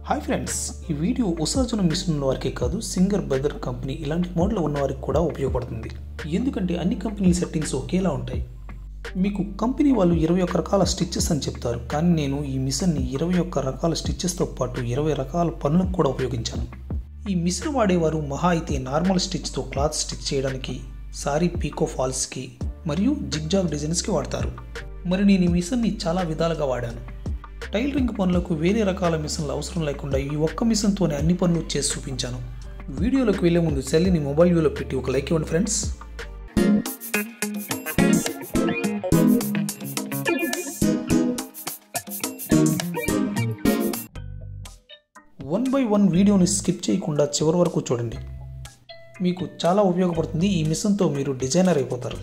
hi friends ఈ video ఉసాజన machine ఉన్న వారికే కాదు సింగర్ బ్రదర్ కంపెనీ ఇలాంటి మోడల్ ఉన్న వారికి కూడా ఉపయోగపడుతుంది ఎందుకంటే అన్ని కంపెనీల సెట్టింగ్స్ ఒకేలా ఉంటాయి మీకు కంపెనీ వాళ్ళు ఇరవై ఒక్క రకాల స్టిచ్చెస్ అని చెప్తారు కానీ నేను ఈ మిషన్ని ఇరవై ఒక్క రకాల స్టిచ్చెస్తో పాటు ఇరవై రకాల పనులకు కూడా ఉపయోగించాను ఈ మిషన్ వాడేవారు మహా అయితే నార్మల్ స్టిచ్తో క్లాత్ స్టిచ్ చేయడానికి సారీ పీకో ఫాల్స్కి మరియు జిగ్జాగ్ డిజైన్స్కి వాడతారు మరి నేను ఈ మిషన్ని చాలా విధాలుగా వాడాను టైలరింగ్ పనులకు వేరే రకాల మిషన్లు అవసరం లేకుండా ఈ ఒక్క మిషన్తోనే అన్ని పనులు చేసి చూపించాను వీడియోలోకి వెళ్ళే ముందు సెల్లిని మొబైల్ వ్యూలో పెట్టి ఒక లైక్ ఇవ్వండి ఫ్రెండ్స్ వన్ బై వన్ వీడియోని స్కిప్ చేయకుండా చివరి వరకు చూడండి మీకు చాలా ఉపయోగపడుతుంది ఈ మిషన్తో మీరు డిజైనర్ అయిపోతారు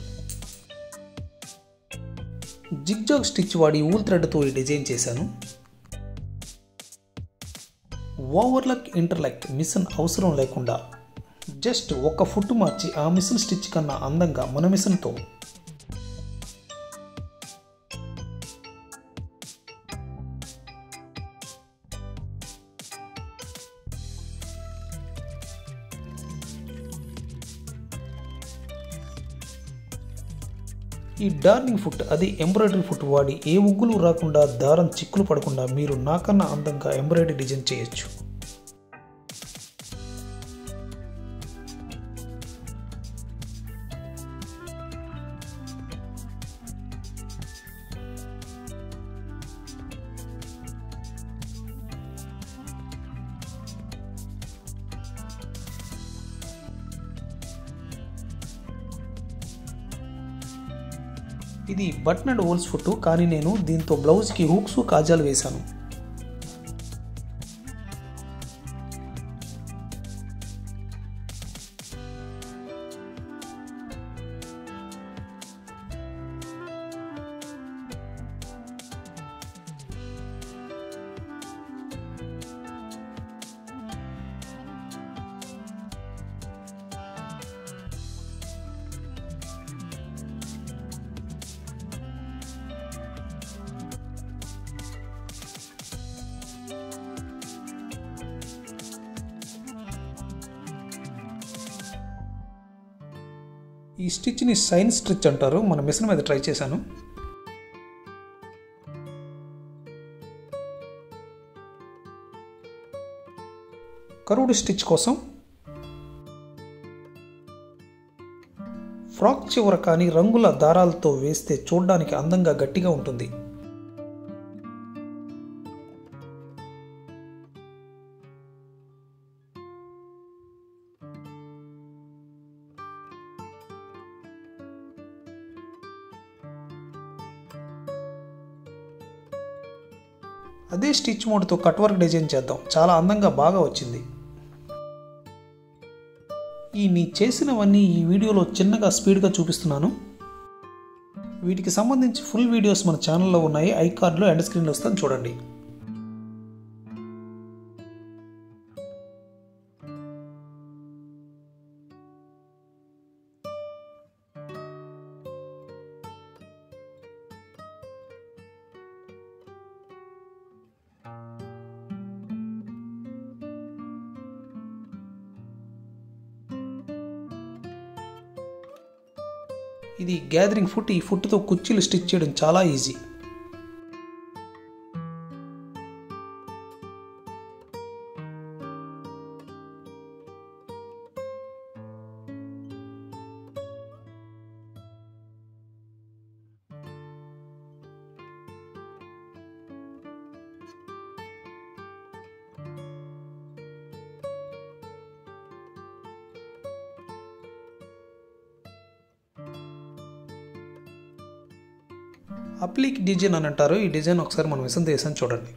జిగ్జాగ్ స్టిచ్ వాడి ఊల్ థ్రెడ్తో ఈ డిజైన్ చేశాను ఓవర్లక్ ఇంటర్లక్ మిషన్ అవసరం లేకుండా జస్ట్ ఒక ఫుట్ మార్చి ఆ మిషన్ స్టిచ్ కన్నా అందంగా మన మిషన్తో ఈ డార్నింగ్ ఫుట్ అది ఎంబ్రాయిడరీ ఫుట్ వాడి ఏ ఉగ్గులు రాకుండా దారం చిక్కులు పడకుండా మీరు నాకన్నా అందంగా ఎంబ్రాయిడరీ డిజైన్ చేయొచ్చు ఇది బటన్ అండ్ హోల్స్ ఫుట్ కానీ నేను దీంతో బ్లౌజ్కి హూక్స్ కాజాలు వేశాను ఈ స్టిచ్ని సైన్ స్టిచ్ అంటారు మన మిషన్ మీద ట్రై చేశాను కరువుడు స్టిచ్ కోసం ఫ్రాక్ చివర కానీ రంగుల దారాలతో వేస్తే చూడడానికి అందంగా గట్టిగా ఉంటుంది అదే స్టిచ్ మోడ్తో కట్ వర్క్ డిజైన్ చేద్దాం చాలా అందంగా బాగా వచ్చింది ఈ నీ చేసినవన్నీ ఈ వీడియోలో చిన్నగా స్పీడ్గా చూపిస్తున్నాను వీటికి సంబంధించి ఫుల్ వీడియోస్ మన ఛానల్లో ఉన్నాయి ఐ కార్డ్లో ఎండ్ స్క్రీన్లో వస్తాను చూడండి ఇది గ్యాదరింగ్ ఫుట్ ఈ ఫుట్తో కుర్చీలు స్టిచ్ చేయడం చాలా ఈజీ అప్లిక్ డిజైన్ అని అంటారు ఈ డిజైన్ ఒకసారి మనం విసం చేసాను చూడండి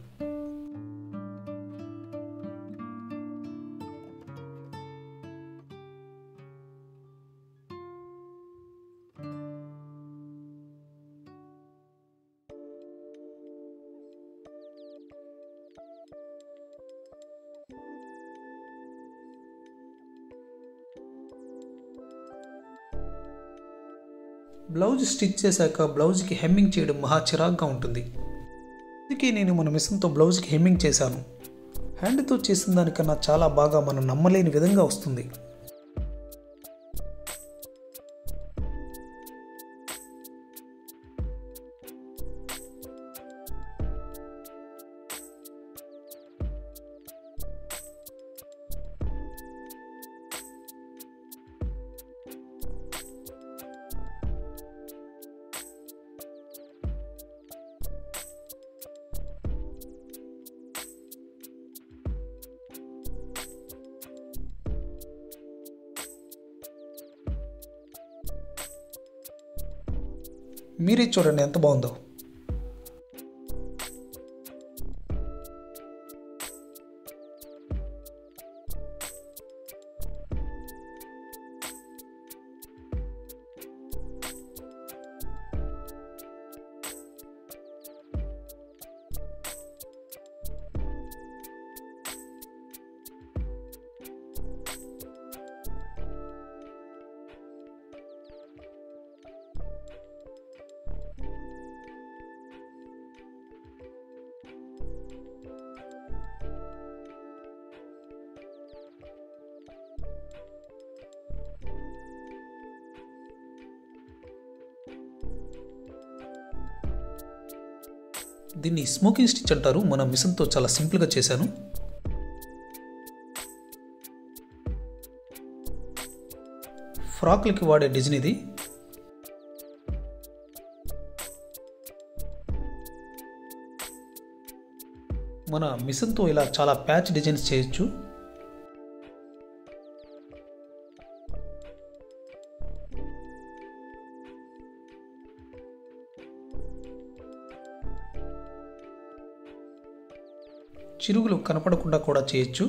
బ్లౌజ్ స్టిచ్ చేశాక బ్లౌజ్కి హెమ్మింగ్ చేయడం మహా చిరాగ్గా ఉంటుంది అందుకే నేను మన మిషన్తో బ్లౌజ్కి హెమ్మింగ్ చేశాను హ్యాండ్తో చేసిన దానికన్నా చాలా బాగా మనం నమ్మలేని విధంగా వస్తుంది మీరే చూడండి ఎంత బాగుందో దీన్ని స్మోకింగ్ స్టిచ్ అంటారు మన మిషన్తో చాలా సింపుల్గా చేశాను ఫ్రాక్లకి వాడే డిజైన్ ఇది మన మిషన్తో ఇలా చాలా ప్యాచ్ డిజైన్స్ చేయొచ్చు చిరుగులు కనపడకుండా కూడా చేయొచ్చు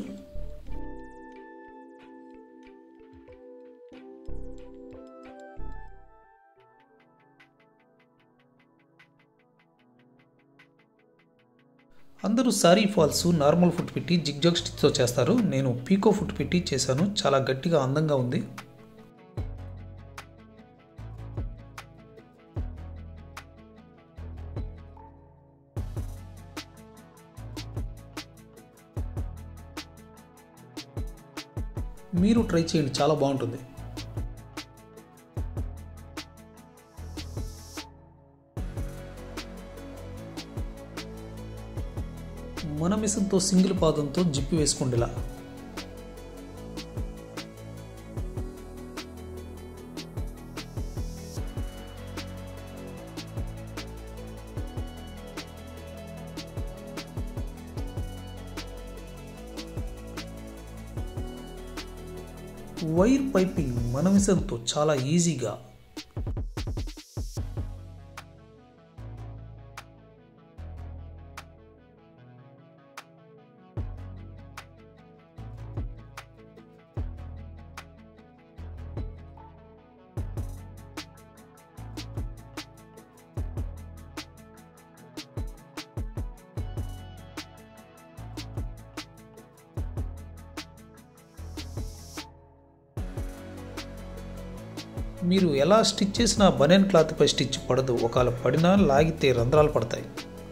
అందరూ సారీ ఫాల్స్ నార్మల్ ఫుట్ పెట్టి జిగ్జాగ్ స్టిచ్తో చేస్తారు నేను పీకో ఫుట్ పెట్టి చేశాను చాలా గట్టిగా అందంగా ఉంది మీరు ట్రై చేయండి చాలా బాగుంటుంది మన మిషన్తో సింగిల్ పాదంతో జిప్పి వేసుకోండిలా వైర్ పైపింగ్ మన మిషన్తో చాలా ఈజీగా మీరు ఎలా స్టిచ్ చేసినా బనియన్ క్లాత్పై స్టిచ్ పడదు ఒకవేళ పడినా లాగితే రంధ్రాలు పడతాయి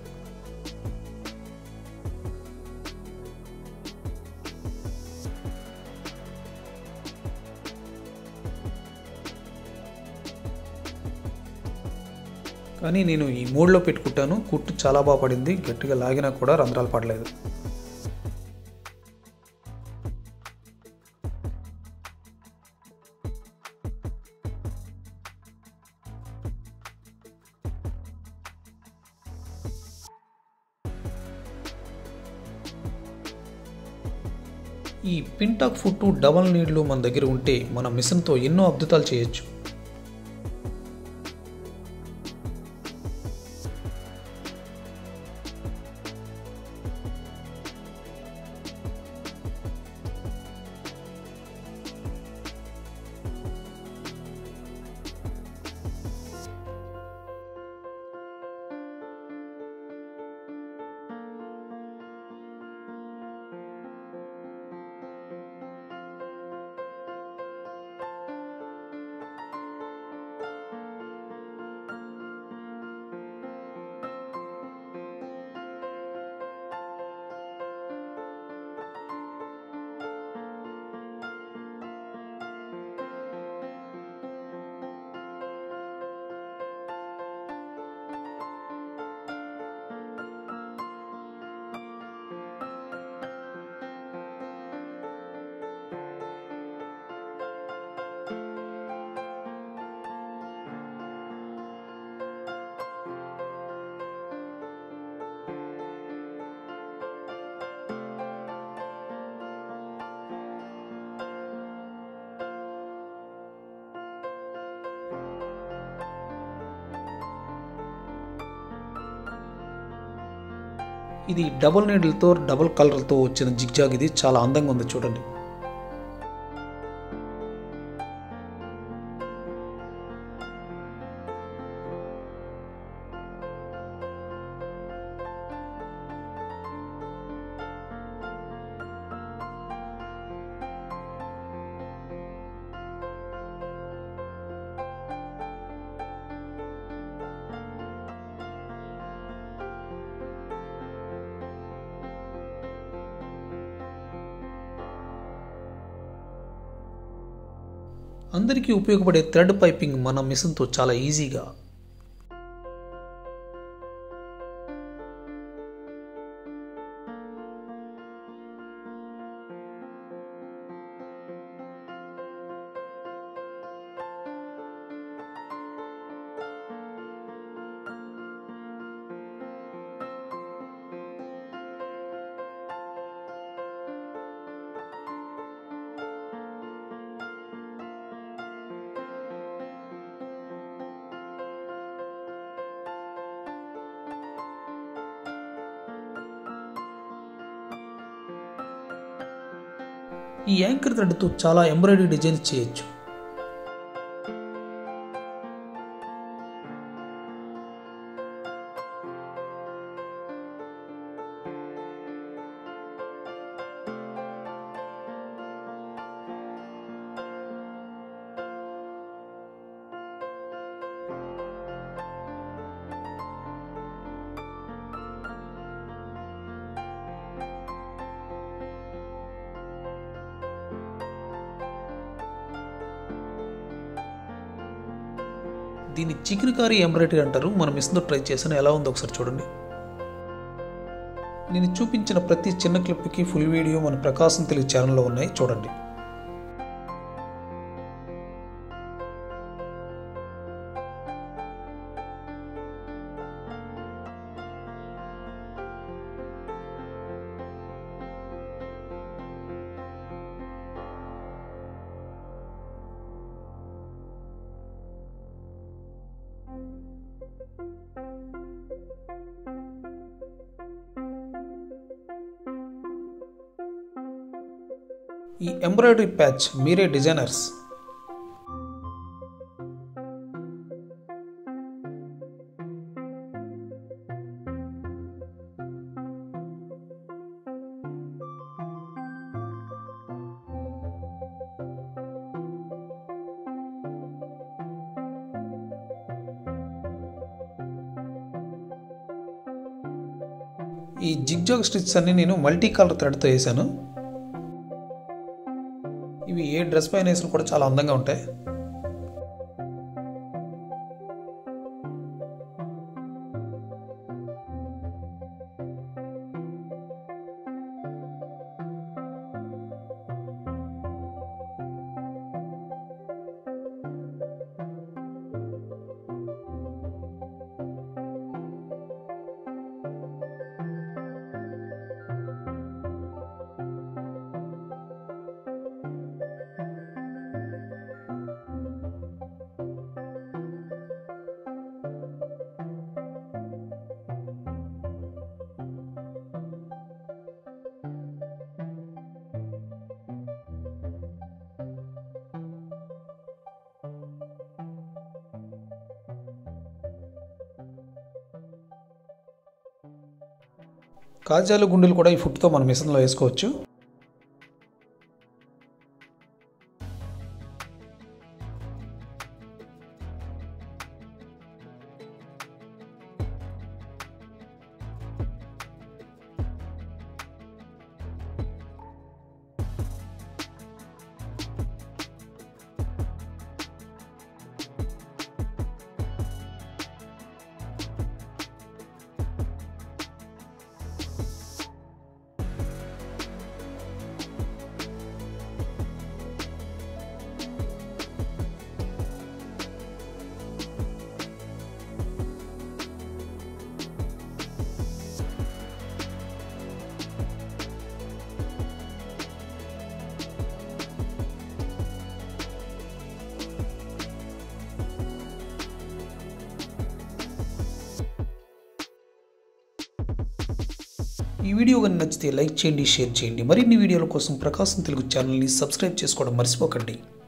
కానీ నేను ఈ మోడ్లో పెట్టుకుంటాను కుట్టు చాలా బాగా పడింది గట్టిగా లాగినా కూడా రంధ్రాలు పడలేదు ఈ పింటాక్ ఫుట్ డబల్ నీడ్లు మన దగ్గర ఉంటే మన మిషన్తో ఎన్నో అద్భుతాలు చేయొచ్చు ఇది డబుల్ నీడిల్తో డబుల్ కలర్తో వచ్చిన జిగ్జాగ్ ఇది చాలా అందంగా ఉంది చూడండి అందరికీ ఉపయోగపడే థ్రెడ్ పైపింగ్ మన మిషన్తో చాలా ఈజీగా ఈ యాంకర్ థ్రెడ్తో చాలా ఎంబ్రాయిడరీ డిజైన్ చేయొచ్చు దీన్ని చికెన్ కారీ ఎంబ్రాయిడరీ అంటారు మన మిషన్తో ట్రై చేశాను ఎలా ఉందో ఒకసారి చూడండి నేను చూపించిన ప్రతి చిన్న క్లిప్కి ఫుల్ వీడియో మన ప్రకాశం తెలుగు ఛానల్లో ఉన్నాయి చూడండి ఈ ఎంబ్రాయిడరీ ప్యాచ్ మీరే డిజైనర్స్ ఈ జిగ్జాగ్ స్టిచ్ అన్ని నేను మల్టీ కలర్ థ్రెడ్తో వేసాను ఇవి ఏ డ్రెస్ పైన వేసిన కూడా చాలా అందంగా ఉంటాయి కాజాలు గుండెలు కూడా ఈ ఫుడ్తో మన మిషన్లో వేసుకోవచ్చు ఈ వీడియో కానీ నచ్చితే లైక్ చేయండి షేర్ చేయండి మరిన్ని వీడియోల కోసం ప్రకాశం తెలుగు ఛానల్ని సబ్స్క్రైబ్ చేసుకోవడం మర్చిపోకండి